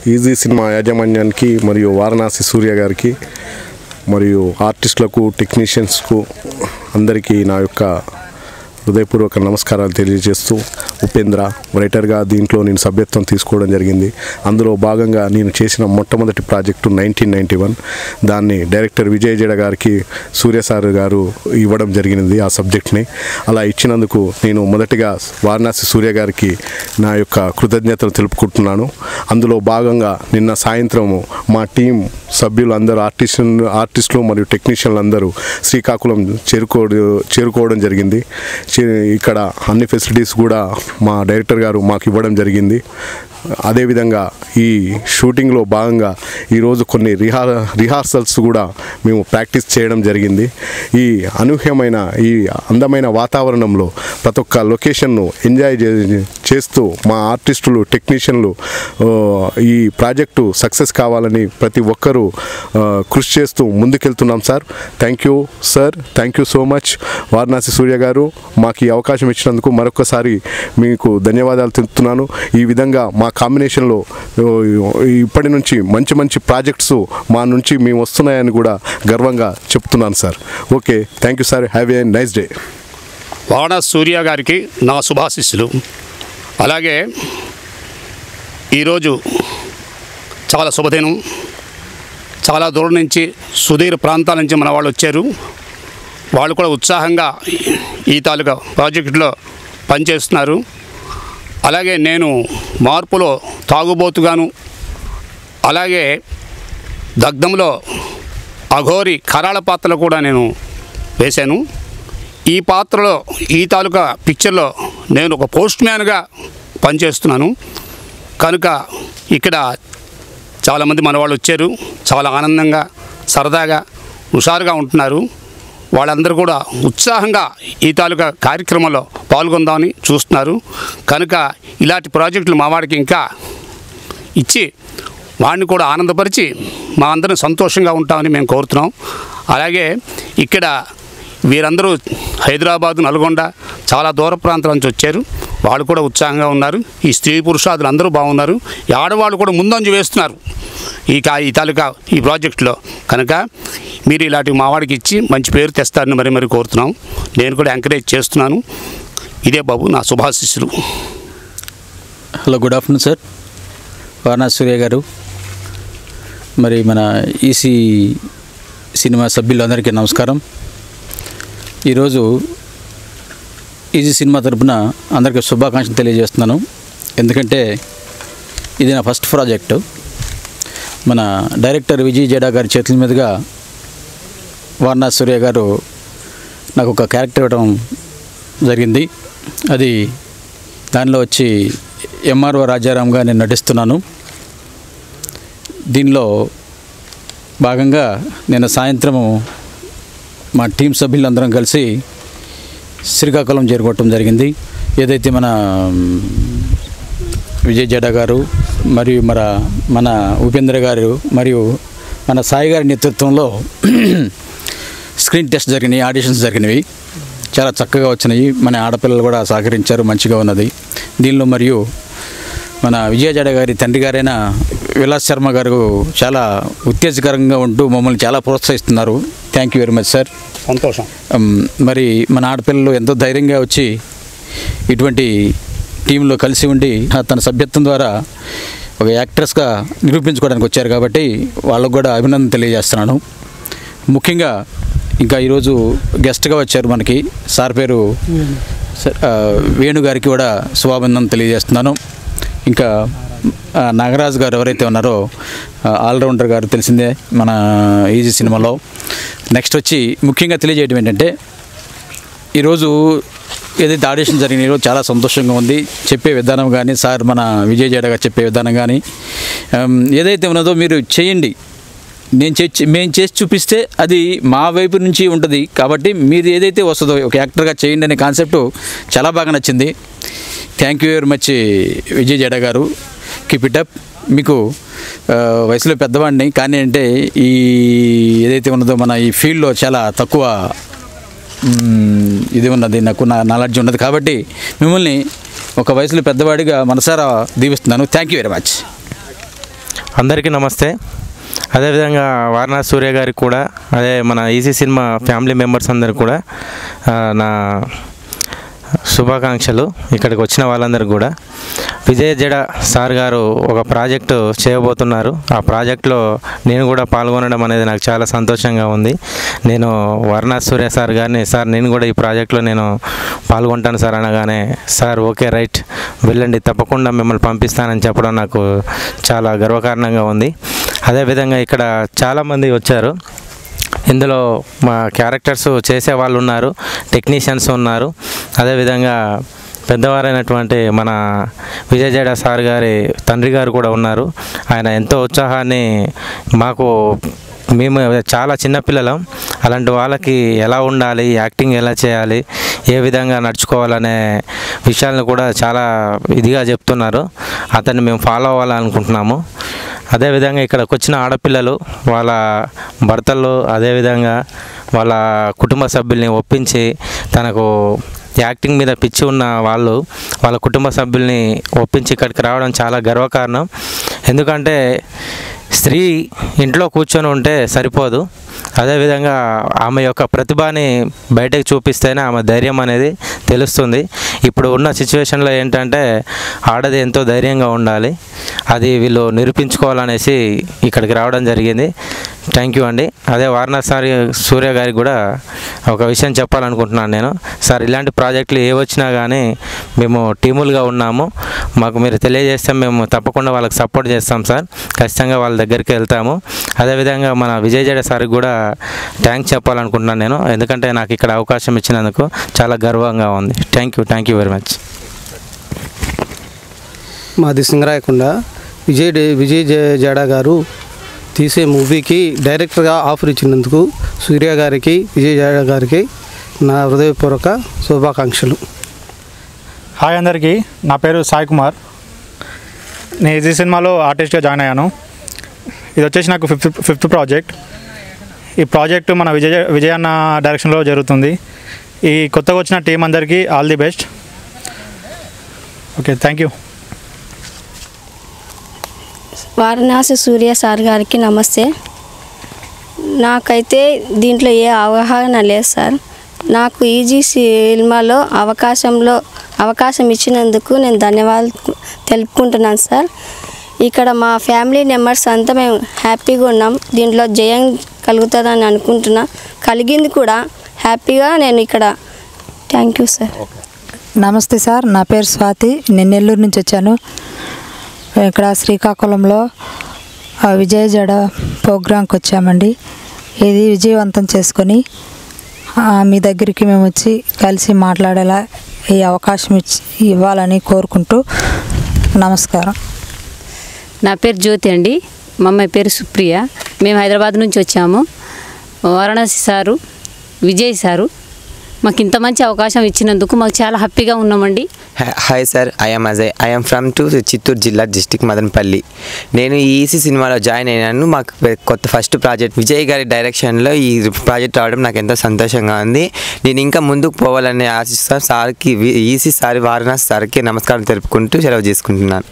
easy cinema యాజమాన్యానికి మరియు వారణాసి సూర్య గారికి మరియు ఆర్టిస్టులకు టెక్నీషియన్స్కు అందరికీ నా యొక్క హృదయపూర్వక నమస్కారాలు తెలియజేస్తూ ఉపేంద్ర రైటర్గా దీంట్లో నేను సభ్యత్వం తీసుకోవడం జరిగింది అందులో భాగంగా నేను చేసిన మొట్టమొదటి ప్రాజెక్టు నైన్టీన్ నైంటీ వన్ దాన్ని డైరెక్టర్ విజయ్ జడ గారికి సూర్య సార్ గారు ఇవ్వడం జరిగినది ఆ సబ్జెక్ట్ని అలా ఇచ్చినందుకు నేను మొదటిగా వారణాసి సూర్య గారికి నా యొక్క కృతజ్ఞతలు తెలుపుకుంటున్నాను అందులో భాగంగా నిన్న సాయంత్రము మా టీం సభ్యులు అందరూ ఆర్టిస్ట్ ఆర్టిస్టులు మరియు టెక్నీషియన్లు అందరూ శ్రీకాకుళం చేరుకో చేరుకోవడం జరిగింది చే- ఇక్కడ అన్ని ఫెసిలిటీస్ కూడా మా డైరెక్టర్ గారు మాకు ఇవ్వడం జరిగింది అదేవిధంగా ఈ షూటింగ్లో భాగంగా ఈరోజు కొన్ని రిహా రిహార్సల్స్ కూడా మేము ప్రాక్టీస్ చేయడం జరిగింది ఈ అనూహ్యమైన ఈ అందమైన వాతావరణంలో ప్రతి ఒక్క లొకేషన్ను ఎంజాయ్ చే- చేస్తూ మా ఆర్టిస్టులు టెక్నీషియన్లు ఆ, ఈ ప్రాజెక్టు సక్సెస్ కావాలని ప్రతి ఒక్కరూ ఆ, కృషి చేస్తూ ముందుకెళ్తున్నాం sir thank you sir thank you so much Varanasi Surya garu మాకు ఈ అవకాశం ఇచ్చినందుకు మరొకసారి మీకు ధన్యవాదాలు తెలుపుతున్నాను ఈ విధంగా మా కాంబినేషన్లో ఆ, ఇప్పటి నుంచి మంచి మంచి ప్రాజెక్ట్స్ మా నుంచి మేము వస్తున్నాయని కూడా గర్వంగా చెప్తున్నాను sir okay thank you sir have a nice day వాడ సూర్య గారికి నా శుభాశిస్సులు అలాగే ఈరోజు చాలా శుభదినం చాలా దూరం నుంచి సుదీర ప్రాంతాల నుంచి మన వాళ్ళు వచ్చారు వాళ్ళు కూడా ఉత్సాహంగా ఈ తాలూకా ప్రాజెక్టులో పనిచేస్తున్నారు అలాగే నేను మార్పులో తాగుబోతుగాను అలాగే దగ్ధంలో అఘోరి కరాళ పాత్రలు కూడా నేను వేశాను ఈ పాత్రలో ఈ తాలూకా పిక్చర్లో నేను ఒక పోస్ట్ మ్యాన్గా పనిచేస్తున్నాను కనుక ఇక్కడ చాలామంది మన వాళ్ళు వచ్చారు చాలా ఆనందంగా సరదాగా హుషారుగా ఉంటున్నారు వాళ్ళందరూ కూడా ఉత్సాహంగా ఈ తాలూకా కార్యక్రమంలో పాల్గొందామని చూస్తున్నారు కనుక ఇలాంటి ప్రాజెక్టులు మా వాడికి ఇంకా ఇచ్చి వాడిని కూడా ఆనందపరిచి మా అందరం సంతోషంగా ఉంటామని మేము కోరుతున్నాం అలాగే ఇక్కడ వీరందరూ హైదరాబాద్ నల్గొండ చాలా దూర ప్రాంతాల నుంచి వచ్చారు వాళ్ళు కూడా ఉత్సాహంగా ఉన్నారు ఈ స్త్రీ పురుషాదులు అందరూ బాగున్నారు ఈ ఆడవాళ్ళు కూడా ముందంజ వేస్తున్నారు ఈ కా ఈ తాలూకా ఈ ప్రాజెక్టులో కనుక మీరు ఇలాంటి మావాడికి ఇచ్చి మంచి పేరు తెస్తారని మరి మరి కోరుతున్నాం నేను కూడా ఎంకరేజ్ చేస్తున్నాను ఇదే బాబు నా శుభాశిస్సులు hello good afternoon sir Varanasi Surya garu మరి మన ఈసీ సినిమా సభ్యులందరికీ నమస్కారం ఈరోజు ఈజీ సినిమా తరపున అందరికీ శుభాకాంక్షలు తెలియజేస్తున్నాను ఎందుకంటే ఇది నా ఫస్ట్ ప్రాజెక్టు మన డైరెక్టర్ విజయ్ జేడా గారి చేతుల మీదుగా వారణాసి సూర్య గారు నాకు ఒక క్యారెక్టర్ ఇవ్వడం జరిగింది అది దానిలో వచ్చి ఎంఆర్ఓ రాజారాంగా నేను నటిస్తున్నాను దీనిలో భాగంగా నేను సాయంత్రము మా టీం సభ్యులందరం కలిసి శ్రీకాకుళం చేరుకోవటం జరిగింది ఏదైతే మన మ్, విజయ్ జడా గారు మరియు మన మన ఉపేంద్ర గారు మరియు మన సాయి గారి నేతృత్వంలో స్క్రీన్ టెస్ట్ జరిగినాయి ఆడిషన్స్ జరిగినవి చాలా చక్కగా వచ్చినాయి మన ఆడపిల్లలు కూడా సహకరించారు మంచిగా ఉన్నది దీనిలో మరియు మన విజయ జడ గారి తండ్రి గారైన విలాస్ శర్మ గారు చాలా ఉత్తేజకరంగా ఉంటూ మమ్మల్ని చాలా ప్రోత్సహిస్తున్నారు thank you very much sir సంతోషం ఉమ్, మరి మన ఆడపిల్లలు ఎంతో ధైర్యంగా వచ్చి ఇటువంటి టీంలో కలిసి ఉండి తన సభ్యత్వం ద్వారా ఒక యాక్ట్రెస్గా నిరూపించుకోవడానికి వచ్చారు కాబట్టి వాళ్ళకు కూడా అభినందన తెలియజేస్తున్నాను ముఖ్యంగా ఇంకా ఈరోజు గెస్ట్గా వచ్చారు మనకి సార్ పేరు స- ఆ, వేణు గారికి కూడా శుభాభినందన తెలియజేస్తున్నాను ఇంకా ఆ, నాగరాజు గారు ఎవరైతే ఉన్నారో ఆ, ఆల్రౌండర్ గారు తెలిసిందే మన ఈజీ సినిమాలో నెక్స్ట్ వచ్చి ముఖ్యంగా తెలియజేయడం ఏంటంటే ఈరోజు ఏదైతే ఆడిషన్ జరిగినాయో చాలా సంతోషంగా ఉంది చెప్పే విధానం కానీ సార్ మన విజయ్ జడగా చెప్పే విధానం కానీ ఆమ్, ఏదైతే ఉన్నదో మీరు చేయండి నేను చేసి మేము చేసి చూపిస్తే అది మా వైపు నుంచి ఉంటుంది కాబట్టి మీరు ఏదైతే వస్తుందో ఒక యాక్టర్గా చేయండి అనే కాన్సెప్ట్ చాలా బాగా నచ్చింది thank you very much Vijay Jada garu keep it up మీకు ఆ, వయసులో పెద్దవాడిని కానీ అంటే ఈ ఏదైతే ఉన్నదో మన ఈ ఫీల్డ్లో చాలా తక్కువ మ్మ్, ఇది ఉన్నది నాకు నా నాలెడ్జ్ ఉన్నది కాబట్టి మిమ్మల్ని ఒక వయసులో పెద్దవాడిగా మనసారా దీవిస్తున్నాను థ్యాంక్ యూ వెరీ మచ్ అందరికీ నమస్తే అదేవిధంగా వారణాసి సూర్య గారికి కూడా అదే మన ఈజీ సినిమా ఫ్యామిలీ మెంబర్స్ అందరికి కూడా ఆ, నా శుభాకాంక్షలు ఇక్కడికి వచ్చిన వాళ్ళందరికీ కూడా విజయ్ జడ సార్ గారు ఒక ప్రాజెక్టు చేయబోతున్నారు ఆ ప్రాజెక్టులో నేను కూడా పాల్గొనడం అనేది నాకు చాలా సంతోషంగా ఉంది నేను వర్ణాస్ సూర్య సార్ గారిని సార్ నేను కూడా ఈ ప్రాజెక్టులో నేను పాల్గొంటాను సార్ అనగానే సార్ ఓకే రైట్ వెళ్ళండి తప్పకుండా మిమ్మల్ని పంపిస్తానని చెప్పడం నాకు చాలా గర్వకారణంగా ఉంది అదేవిధంగా ఇక్కడ చాలామంది వచ్చారు ఇందులో మా క్యారెక్టర్స్ చేసే వాళ్ళు ఉన్నారు టెక్నీషియన్స్ ఉన్నారు అదేవిధంగా పెద్దవారైనటువంటి మన విజయ్ జడ సార్ గారి తండ్రి గారు కూడా ఉన్నారు ఆయన ఎంతో ఉత్సాహాన్ని మాకు మేము చాలా చిన్నపిల్లలం అలాంటి వాళ్ళకి ఎలా ఉండాలి యాక్టింగ్ ఎలా చేయాలి ఏ విధంగా నడుచుకోవాలనే విషయాలను కూడా చాలా ఇదిగా చెప్తున్నారు అతన్ని మేము ఫాలో అవ్వాలనుకుంటున్నాము అదేవిధంగా ఇక్కడికి వచ్చిన ఆడపిల్లలు వాళ్ళ భర్తలు అదేవిధంగా వాళ్ళ కుటుంబ సభ్యుల్ని ఒప్పించి తనకు యాక్టింగ్ మీద పిచ్చి ఉన్న వాళ్ళు వాళ్ళ కుటుంబ సభ్యుల్ని ఒప్పించి ఇక్కడికి రావడం చాలా గర్వకారణం ఎందుకంటే స్త్రీ ఇంట్లో కూర్చొని ఉంటే సరిపోదు అదేవిధంగా ఆమె యొక్క ప్రతిభని బయటకు చూపిస్తేనే ఆమె ధైర్యం అనేది తెలుస్తుంది ఇప్పుడు ఉన్న సిచ్యువేషన్లో ఏంటంటే ఆడది ఎంతో ధైర్యంగా ఉండాలి అది వీళ్ళు నిరూపించుకోవాలనేసి ఇక్కడికి రావడం జరిగింది థ్యాంక్ యూ అండి అదే వారణాసి సార్ సూర్య గారికి కూడా ఒక విషయం చెప్పాలనుకుంటున్నాను నేను సార్ ఇలాంటి ప్రాజెక్టులు ఏ వచ్చినా కానీ మేము టీములుగా ఉన్నాము మాకు మీరు తెలియజేస్తే మేము తప్పకుండా వాళ్ళకి సపోర్ట్ చేస్తాం సార్ ఖచ్చితంగా వాళ్ళ దగ్గరికి వెళ్తాము అదేవిధంగా మన విజయ్ జడ సార్కి కూడా థ్యాంక్స్ చెప్పాలనుకుంటున్నాను నేను ఎందుకంటే నాకు ఇక్కడ అవకాశం ఇచ్చినందుకు చాలా గర్వంగా ఉంది thank you thank you very much మాది సింగరాయకొండ విజయ్ డే- విజయ్ జ- జాడా గారు తీసే మూవీకి డైరెక్టర్గా ఆఫర్ ఇచ్చినందుకు సూర్య గారికి విజయ్ జాడా గారికి నా హృదయపూర్వక శుభాకాంక్షలు హాయ్ అందరికీ నా పేరు సాయి కుమార్ నేను ఈ సినిమాలో ఆర్టిస్ట్గా జాయిన్ అయ్యాను ఇది వచ్చేసి నాకు ఫిఫ్త్ ఫిఫ్త్ ప్రాజెక్ట్ ఈ ప్రాజెక్ట్ మన విజయ విజయన్న డైరెక్షన్లో జరుగుతుంది ఈ కొత్తగా వచ్చిన టీం అందరికీ all the best okay thank you Varanasi Surya sir గారికి నమస్తే నాకైతే దీంట్లో ఏ అవగాహన లేదు సార్ నాకు ఈజీ సినిమాలో అవకాశంలో అవకాశం ఇచ్చినందుకు నేను ధన్యవాదాలు తెలుపుకుంటున్నాను సార్ ఇక్కడ మా ఫ్యామిలీ మెంబర్స్ అంతా మేము హ్యాపీగా ఉన్నాం దీంట్లో జయం కలుగుతుందని అనుకుంటున్నా కలిగింది కూడా హ్యాపీగా నేను ఇక్కడ థ్యాంక్ యూ సార్ నమస్తే సార్ నా పేరు స్వాతి నేను నెల్లూరు నుంచి వచ్చాను ఇక్కడ శ్రీకాకుళంలో ఆ, విజయ జడ ప్రోగ్రాంకి వచ్చామండి ఇది విజయవంతం చేసుకొని ఆ, మీ దగ్గరికి మేము వచ్చి కలిసి మాట్లాడేలా ఈ అవకాశం ఇచ్చి ఇవ్వాలని కోరుకుంటూ నమస్కారం నా పేరు జ్యోతి అండి మా అమ్మాయి పేరు సుప్రియ మేము హైదరాబాద్ నుంచి వచ్చాము వారణాసి సారు విజయ్ సారు మాకు ఇంత మంచి అవకాశం ఇచ్చినందుకు మాకు చాలా హ్యాపీగా ఉన్నామండి hi sir I'm Ajay I'm from to Chittoor జిల్లా డిస్టిక్ మదనపల్లి నేను ఈ ఈసీ సినిమాలో జాయిన్ అయినాను మాకు కొత్త ఫస్ట్ ప్రాజెక్ట్ విజయ్ గారి డైరెక్షన్లో ఈ ప్రాజెక్ట్ రావడం నాకు ఎంతో సంతోషంగా ఉంది నేను ఇంకా ముందుకు పోవాలని ఆశిస్తా సార్కి వి- ఈసీ సార్ వారణాసి సార్కి నమస్కారం తెలుపుకుంటూ సెలవు చేసుకుంటున్నాను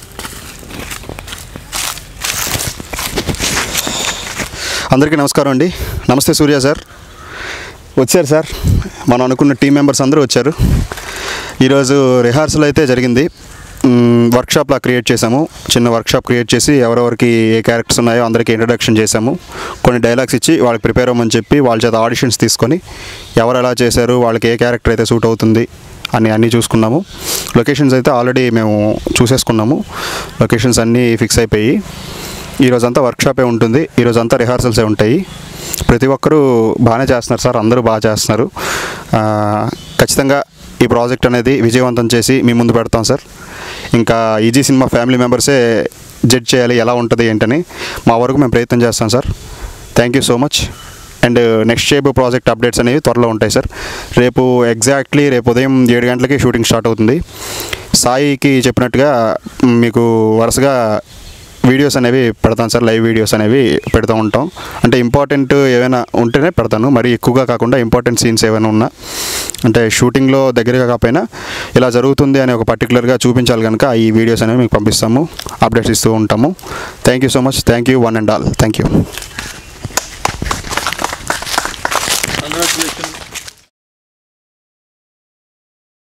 అందరికీ నమస్కారం అండి నమస్తే సూర్య సార్ వచ్చారు సార్ మనం అనుకున్న టీం మెంబర్స్ అందరూ వచ్చారు ఈరోజు రిహార్సల్ అయితే జరిగింది మ్, వర్క్షాప్లా క్రియేట్ చేసాము చిన్న వర్క్షాప్ క్రియేట్ చేసి ఎవరెవరికి ఏ క్యారెక్టర్స్ ఉన్నాయో అందరికీ ఇంట్రడక్షన్ చేసాము కొన్ని డైలాగ్స్ ఇచ్చి వాళ్ళకి ప్రిపేర్ అవ్వమని చెప్పి వాళ్ళ చేత ఆడిషన్స్ తీసుకొని ఎవరు ఎలా చేశారు వాళ్ళకి ఏ క్యారెక్టర్ అయితే సూట్ అవుతుంది అని అన్నీ చూసుకున్నాము లొకేషన్స్ అయితే ఆల్రెడీ మేము చూసేసుకున్నాము లొకేషన్స్ అన్నీ ఫిక్స్ అయిపోయి ఈరోజంతా వర్క్షాపే ఉంటుంది ఈరోజంతా రిహార్సల్సే ఉంటాయి ప్రతి ఒక్కరూ బాగానే చేస్తున్నారు సార్ అందరూ బాగా చేస్తున్నారు ఆ, ఖచ్చితంగా ఈ ప్రాజెక్ట్ అనేది విజయవంతం చేసి మీ ముందు పెడతాం సార్ ఇంకా ఈజీ సినిమా ఫ్యామిలీ మెంబర్సే జడ్జ్ చేయాలి ఎలా ఉంటుంది ఏంటని మా వరకు మేము ప్రయత్నం చేస్తాం sir thank you so much and next చేయబో ప్రాజెక్ట్ అప్డేట్స్ అనేవి త్వరలో ఉంటాయి సార్ రేపు ఎగ్జాక్ట్లీ రేపు ఉదయం ఏడు గంటలకి షూటింగ్ స్టార్ట్ అవుతుంది సాయికి చెప్పినట్టుగా మీకు వరుసగా వీడియోస్ అనేవి పెడతాను సార్ లైవ్ వీడియోస్ అనేవి పెడుతూ ఉంటాం అంటే ఇంపార్టెంట్ ఏమైనా ఉంటేనే పెడతాను మరి ఎక్కువగా కాకుండా ఇంపార్టెంట్ సీన్స్ ఏమైనా ఉన్నా అంటే షూటింగ్లో దగ్గరగా కాకపోయినా ఇలా జరుగుతుంది అని ఒక పర్టికులర్గా చూపించాలి కనుక ఈ వీడియోస్ అనేవి మీకు పంపిస్తాము అప్డేట్స్ ఇస్తూ ఉంటాము thank you so much thank you one and all thank you congratulation